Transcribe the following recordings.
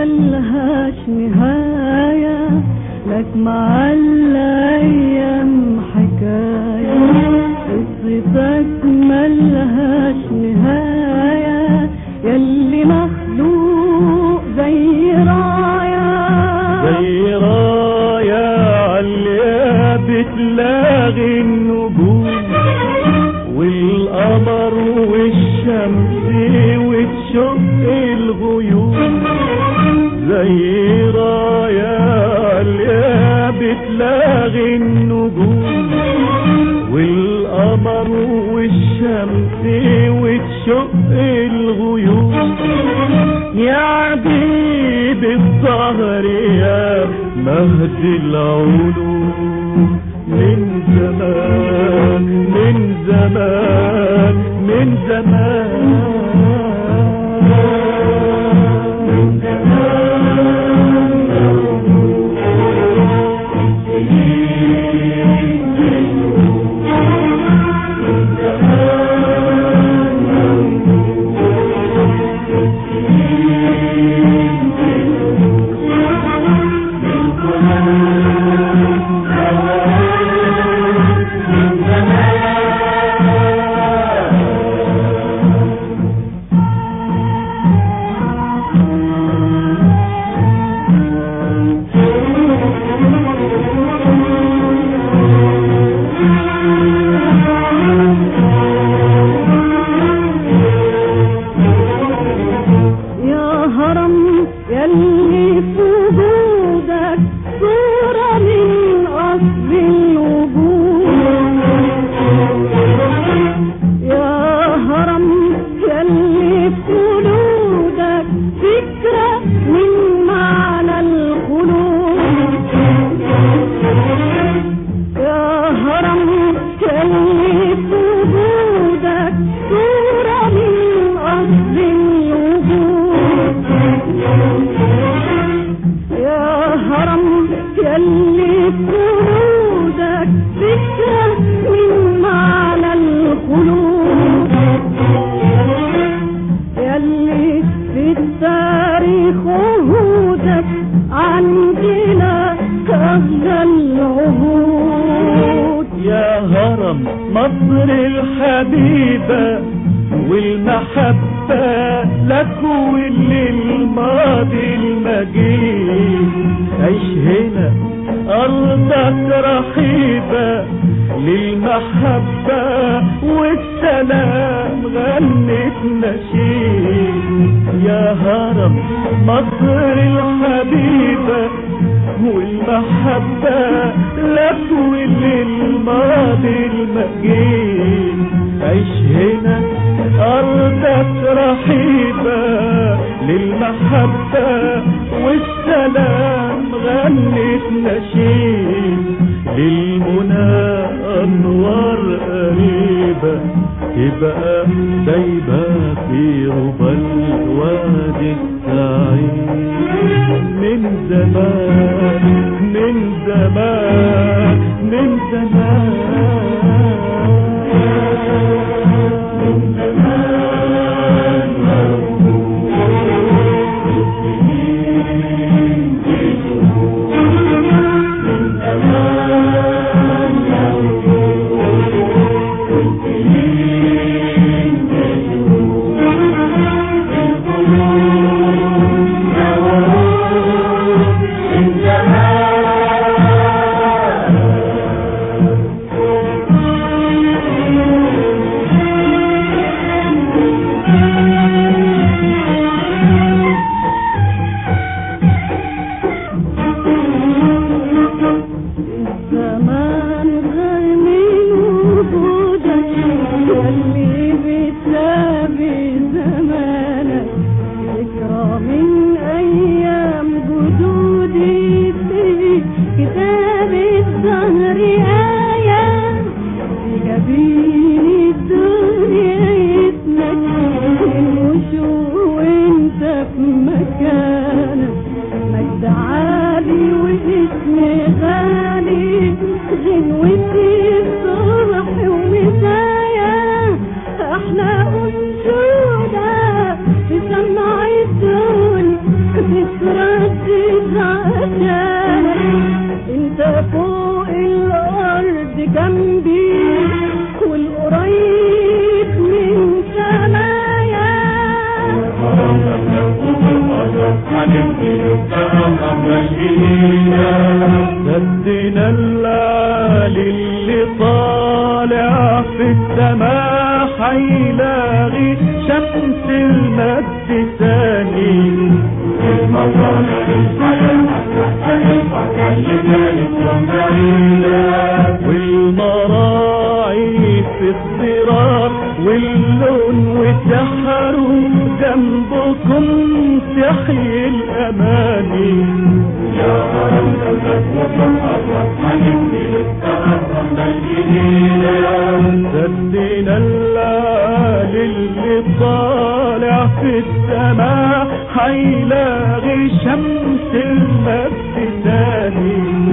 ملهاش نهاية لك مع الأيام حكاية قصتك ملهاش نهاية يلي مخلوق زي راية زي راية عالية بتلاغي النجوم والقمر والشمس وتشق الغيوم زي راية عالية بتلاغي النجوم والقمر والشمس وتشق الغيوم يا عبيد الظهر يا مهد العلوم من زمان من زمان من زمان من يا هرم يلي في وجودك صورة من أصل الوجود يا هرم يلي في وجودك فكرة من معنى الخلود يا هرم يلي في وجودك صورة من أصل الوجود يا هرم يلي في وجودك فكرة من معنى الخلود يلي في التاريخ وهودك عندنا أغلى العهود يا هرم مصر الحبيبة والمحبة لك وللماضي المجيد عيش هنا أرضك رحيبة للمحبة والسلام غنت نشيد يا هرم مصر الحبيبة والمحبة لك وللماضي المجيد عيش هنا أرضك رحيبة للمحبة والسلام غنت نشيد للمنى أنوار قريبة تبقى دايبة في ربى الوادي السعيد من زمان من زمان من زمان من سدنا العالي اللي طالع في السماء حيلاغي شمس المجد تاني والمراعي في الضرار واللون والسحر جنبكم تحيي الاماني سدنا العالي اللي طالع في السماء حيلاغي شمس المجد تاني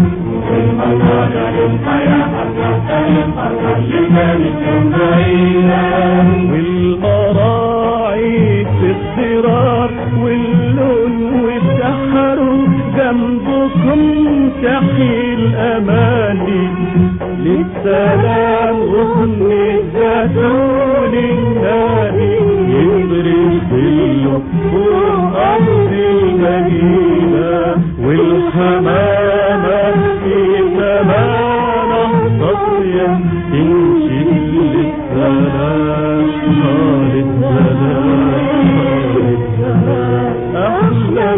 والمراعي في الضرار واللون والسحر جنبكم تحيي الاماني للسلام غصن الزيتون الناري يضرب كله فوق ارض المدينه والحمامه في سمانه صافيه تمشي للسلام نار السلام نار السلام احلى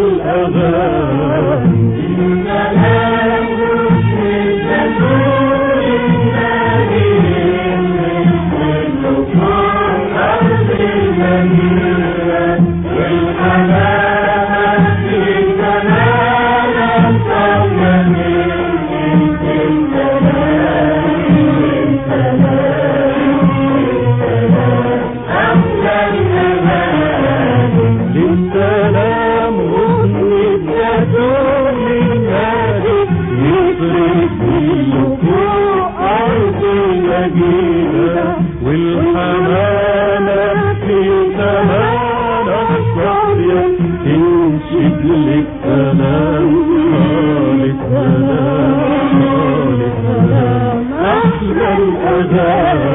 الاغاني للسلام غصن الزيتون النادي يصرف كله فوق أرض المدينة والحمامة في سمانة صافية تنشد لك سلام خالد سلام خالد سلام أحلى الأذان